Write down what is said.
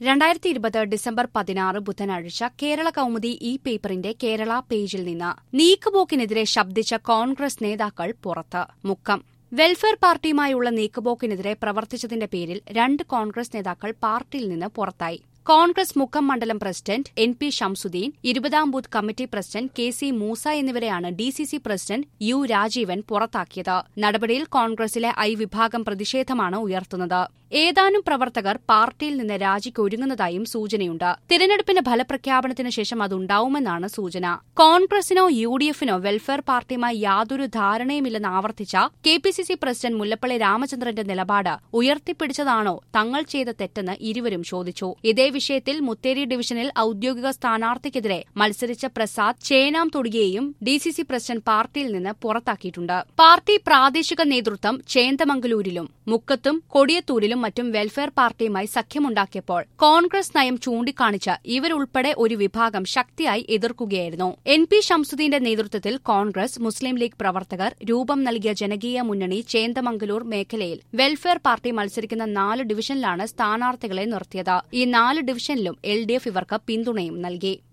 രണ്ടായിരത്തി ഇരുപത് ഡിസംബർ പതിനാറ് ബുധനാഴ്ച കേരള കൌമുദി ഇ പേപ്പറിന്റെ കേരള പേജിൽ നിന്ന് നീക്കുപോക്കിനെതിരെ ശബ്ദിച്ച കോൺഗ്രസ് നേതാക്കൾ പുറത്ത് മുക്കം വെൽഫെയർ പാർട്ടിയുമായുള്ള നീക്കുപോക്കിനെതിരെ പ്രവർത്തിച്ചതിന്റെ പേരിൽ രണ്ട് കോൺഗ്രസ് നേതാക്കൾ പാർട്ടിയിൽ നിന്ന് പുറത്തായി കോൺഗ്രസ് മുക്കം മണ്ഡലം പ്രസിഡന്റ് എൻ പി ഷംസുദ്ദീൻ ഇരുപതാം booth committee president K C Moosa എന്നിവരെയാണ് D C C president U Rajeevan പുറത്താക്കിയത് നടപടിയിൽ കോൺഗ്രസിലെ ഐ വിഭാഗം പ്രതിഷേധമാണ് ഉയർത്തുന്നത് ഏതാനും പ്രവർത്തകർ പാർട്ടിയിൽ നിന്ന് രാജിക്കൊരുങ്ങുന്നതായും സൂചനയുണ്ട് തിരഞ്ഞെടുപ്പിന്റെ ഫലപ്രഖ്യാപനത്തിന് ശേഷം അതുണ്ടാവുമെന്നാണ് സൂചന കോൺഗ്രസിനോ യു ഡി എഫിനോ വെൽഫെയർ പാർട്ടിയുമായി യാതൊരു ധാരണയുമില്ലെന്ന് ആവർത്തിച്ച K P C C president Mullappally രാമചന്ദ്രന്റെ നിലപാട് ഉയർത്തിപ്പിടിച്ചതാണോ തങ്ങൾ ചെയ്ത തെറ്റെന്ന് ഇരുവരും ചോദിച്ചു ഇതേ വിഷയത്തിൽ മുത്തേരി ഡിവിഷനിൽ ഔദ്യോഗിക സ്ഥാനാർത്ഥിക്കെതിരെ മത്സരിച്ച പ്രസാദ് ചേനാം തൊടുകയെയും ഡി സി സി പ്രസിഡന്റ് പാർട്ടിയിൽ നിന്ന് പുറത്താക്കിയിട്ടുണ്ട് പാർട്ടി പ്രാദേശിക നേതൃത്വം ചേന്തമംഗലൂരിലും മുക്കത്തും കൊടിയത്തൂരിലും മറ്റും വെൽഫെയർ പാർട്ടിയുമായി സഖ്യമുണ്ടാക്കിയപ്പോൾ കോൺഗ്രസ് നയം ചൂണ്ടിക്കാണിച്ച് ഇവരുൾപ്പെടെ ഒരു വിഭാഗം ശക്തിയായി എതിർക്കുകയായിരുന്നു എൻ പി ഷംസുദ്ദീന്റെ നേതൃത്വത്തിൽ കോൺഗ്രസ് മുസ്ലിം ലീഗ് പ്രവർത്തകർ രൂപം നൽകിയ ജനകീയ മുന്നണി ചേന്തമംഗലൂർ മേഖലയിൽ വെൽഫെയർ പാർട്ടി മത്സരിക്കുന്ന നാല് ഡിവിഷനിലാണ് സ്ഥാനാർത്ഥികളെ നിർത്തിയത് ഈ നാല് ഡിവിഷനിലും എൽ ഡി എഫ് ഇവർക്ക് പിന്തുണയും നൽകി